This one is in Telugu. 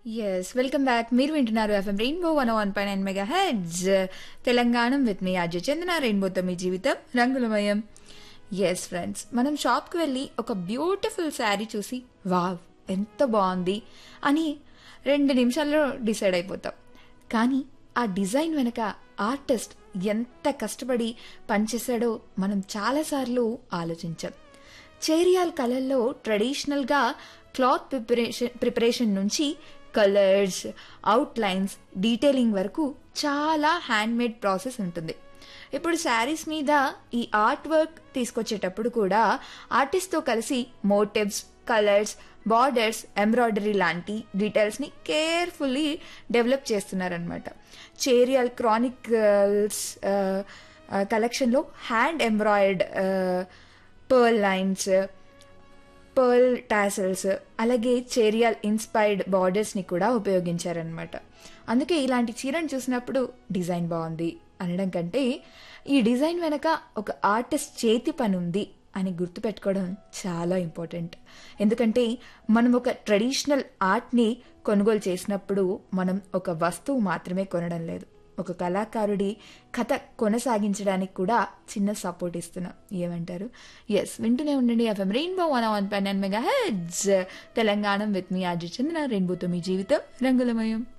ఎస్ వెల్కమ్ బ్యాక్ మీరు వింటున్నారు FM rainbow one one point nine mega heads Telangana with మీ అజయ్ చందన రెయిన్బోతో మీ జీవితం రంగులమయం ఎస్ ఫ్రెండ్స్ మనం షాప్కి వెళ్ళి ఒక బ్యూటిఫుల్ శారీ చూసి వావ్ ఎంత బాగుంది అని రెండు నిమిషాల్లో డిసైడ్ అయిపోతాం కానీ ఆ డిజైన్ వెనక ఆర్టిస్ట్ ఎంత కష్టపడి పనిచేశాడో మనం చాలాసార్లు ఆలోచించాం చేరియాల్ కళల్లో ట్రెడిషనల్గా క్లాత్ ప్రిపరేషన్ ప్రిపరేషన్ నుంచి కలర్స్ అవుట్లైన్స్ డీటెయిలింగ్ వరకు చాలా హ్యాండ్మేడ్ ప్రాసెస్ ఉంటుంది ఇప్పుడు శారీస్ మీద ఈ ఆర్ట్ వర్క్ తీసుకొచ్చేటప్పుడు కూడా ఆర్టిస్ట్తో కలిసి మోటివ్స్ కలర్స్ బార్డర్స్ ఎంబ్రాయిడరీ లాంటి డీటెయిల్స్ని కేర్ఫుల్లీ డెవలప్ చేస్తున్నారనమాట చేరియల్ క్రానికల్స్ కలెక్షన్లో hand embroidered pearl lines pearl tassels అలాగే చేరియల్ ఇన్స్పైర్డ్ బార్డర్స్ని కూడా ఉపయోగించారనమాట అందుకే ఇలాంటి చీరను చూసినప్పుడు డిజైన్ బాగుంది అనడం కంటే ఈ డిజైన్ వెనక ఒక ఆర్టిస్ట్ చేతి పని ఉంది అని గుర్తుపెట్టుకోవడం చాలా ఇంపార్టెంట్ ఎందుకంటే మనం ఒక ట్రెడిషనల్ ఆర్ట్ని కొనుగోలు చేసినప్పుడు మనం ఒక వస్తువు మాత్రమే కొనడం లేదు ఒక కళాకారుడి కథ కొనసాగించడానికి కూడా చిన్న సపోర్ట్ ఇస్తున్నాం ఏమంటారు ఎస్ వింటూనే ఉండండి FM rainbow one one nine mega heads Telangana with మీ ఆర్జు చంద్ర రెయిన్బోతో మీ జీవితం రంగులమయం